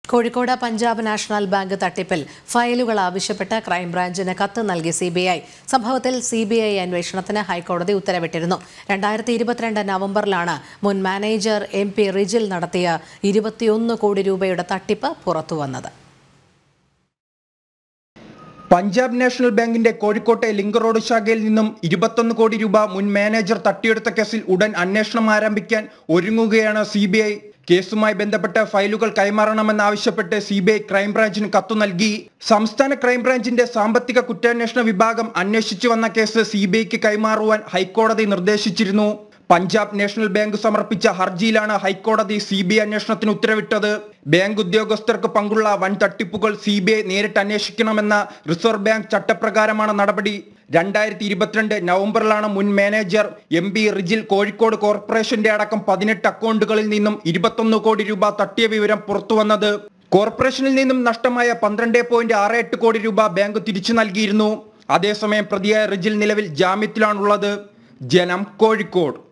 Kozhikode Punjab national bank തട്ടിപ്പിൽ ഫയലുകൾ ആവശ്യപ്പെട്ട് ക്രൈംബ്രാഞ്ചിന് കത്ത് നൽകി സി ബി ഐ സംഭവത്തിൽ സി ബി ഐ അന്വേഷണത്തിന് ഹൈക്കോടതി ഉത്തരവിട്ടിരുന്നു രണ്ടായിരത്തി ഇരുപത്തിരണ്ട് നവംബറിലാണ് മുൻ മാനേജർ എം പി റിജിൽ നടത്തിയ ഇരുപത്തിയൊന്ന് കോടി രൂപയുടെ തട്ടിപ്പ് പുറത്തുവന്നത് പഞ്ചാബ് നാഷണൽ ബാങ്കിന്റെ കോഴിക്കോട്ടെ ലിങ്ക് റോഡ് ശാഖയിൽ നിന്നും ഇരുപത്തൊന്ന് കോടി രൂപ മുൻ മാനേജർ തട്ടിയെടുത്ത കേസിൽ ഉടൻ അന്വേഷണം ആരംഭിക്കാൻ ഒരുങ്ങുകയാണ് സി ബി ഐ കേസുമായി ബന്ധപ്പെട്ട ഫയലുകൾ കൈമാറണമെന്നാവശ്യപ്പെട്ട് സി ബി ഐ ക്രൈംബ്രാഞ്ചിന് കത്തു നൽകി സംസ്ഥാന ക്രൈംബ്രാഞ്ചിന്റെ സാമ്പത്തിക കുറ്റാന്വേഷണ വിഭാഗം അന്വേഷിച്ചു വന്ന കേസ് സി ബി ഐക്ക് കൈമാറുവാൻ ഹൈക്കോടതി നിർദ്ദേശിച്ചിരുന്നു പഞ്ചാബ് നാഷണൽ ബാങ്ക് സമർപ്പിച്ച ഹർജിയിലാണ് ഹൈക്കോടതി സി ബി ഐ അന്വേഷണത്തിന് ഉത്തരവിട്ടത് ബാങ്ക് ഉദ്യോഗസ്ഥർക്ക് പങ്കുള്ള വൻ തട്ടിപ്പുകൾ സി ബി ഐ നേരിട്ട് അന്വേഷിക്കണമെന്ന റിസർവ് ബാങ്ക് ചട്ടപ്രകാരമാണ് നടപടി രണ്ടായിരത്തി ഇരുപത്തിരണ്ട് നവംബറിലാണ് മുൻ manager M P Rijil Kozhikode കോർപ്പറേഷന്റെ അടക്കം പതിനെട്ട് അക്കൗണ്ടുകളിൽ നിന്നും ഇരുപത്തൊന്ന് കോടി രൂപ തട്ടിയ വിവരം പുറത്തുവന്നത് കോർപ്പറേഷനിൽ നിന്നും നഷ്ടമായ പന്ത്രണ്ട് പോയിന്റ് ആറ് എട്ട് കോടി രൂപ ബാങ്ക് തിരിച്ചു നൽകിയിരുന്നു അതേസമയം പ്രതിയായ റിജിൽ നിലവിൽ ജാമ്യത്തിലാണുള്ളത് ജനം കോഴിക്കോട്